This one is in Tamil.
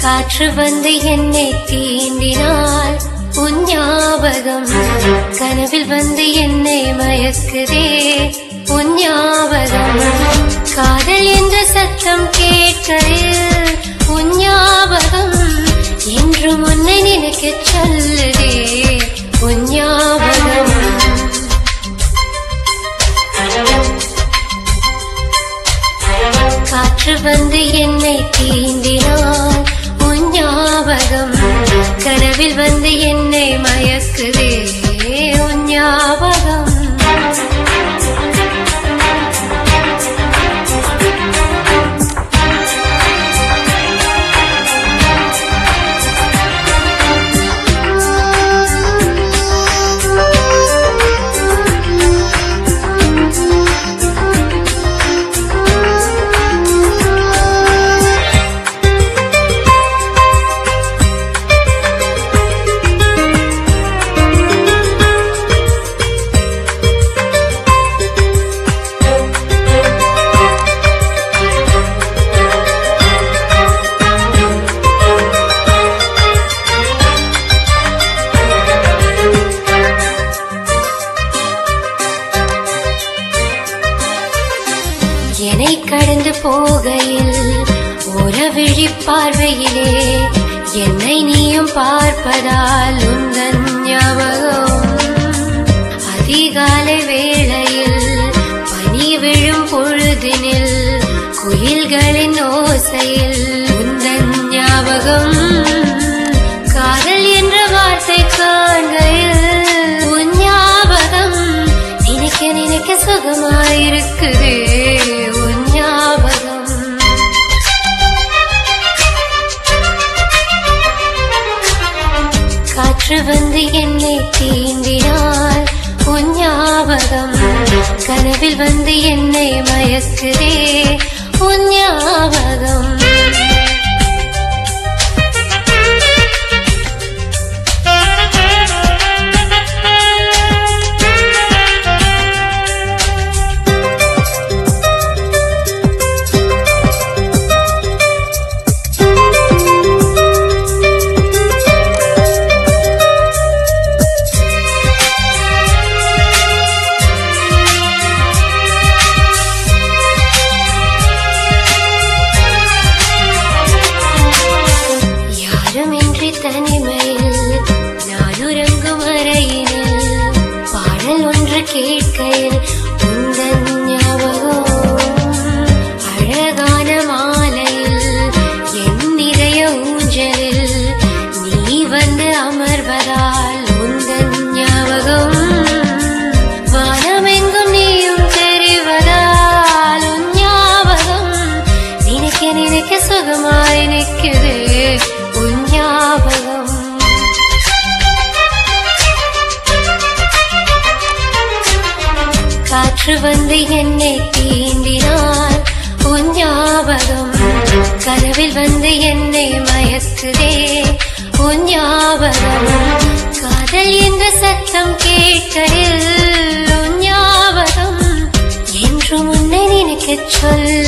காற்று வந்து என்னை தீண்டினால் உன் ஞாபகம் கனவில் வந்து என்னை மயக்குதே உன் ஞாபகம் காதல் என்ற சத்தம் கேட்கையில் உன் ஞாபகம் என்று முன்னை நினைக்க சொல்லுதே உன் ஞாபகம் காற்று வந்து என்னை தீண்டினால் உன் ஞாபகம் கனவில் வந்து என்னை மயக்குதே உன் ஞாபகம் என்னை கடந்து போகையில் ஒரு விழி பார்வையிலே என்னை நீயும் பார்ப்பதால் உந்தன் ஞாபகம் அதிகாலை வேளையில் பனி விழும் பொழுதினில் குயில்களின் ஓசையில் உந்தன் ஞாபகம் காதல் என்ற வார்த்தை காண்கையில் உன் ஞாபகம் நினைக்க நினைக்க சுகமாயிருக்குதே உன் ஞாபகம் காற்று வந்து என்னை தீண்டினால் உன் ஞாபகம் கனவில் வந்து என்னை மயக்குதே உன் ஞாபகம் யாருமின்றி தனிமையில் நான் உறங்கும் அறையினில் பாடல் ஒன்று கேட்கையில் உந்தன் ஞாபகம் அழகான மாலையில் என் நிறைய ஊஞ்சலில் நீ வந்து அமர்வதால் உந்தன் ஞாபகம் வானமெங்கும் நீயும் தெரிவதால் உன் ஞாபகம் நினைக்க நினைக்க சுகமாய் நிற்குது உன் ஞாபகம் காற்று வந்து என்னை தீண்டினால் உன் ஞாபகம் கனவில் வந்து என்னை மயக்குதே உன் ஞாபகம் காதல் என்ற சத்தம் கேட்கையில் உன் ஞாபகம் என்று முன்னை நினைக்கச் சொல்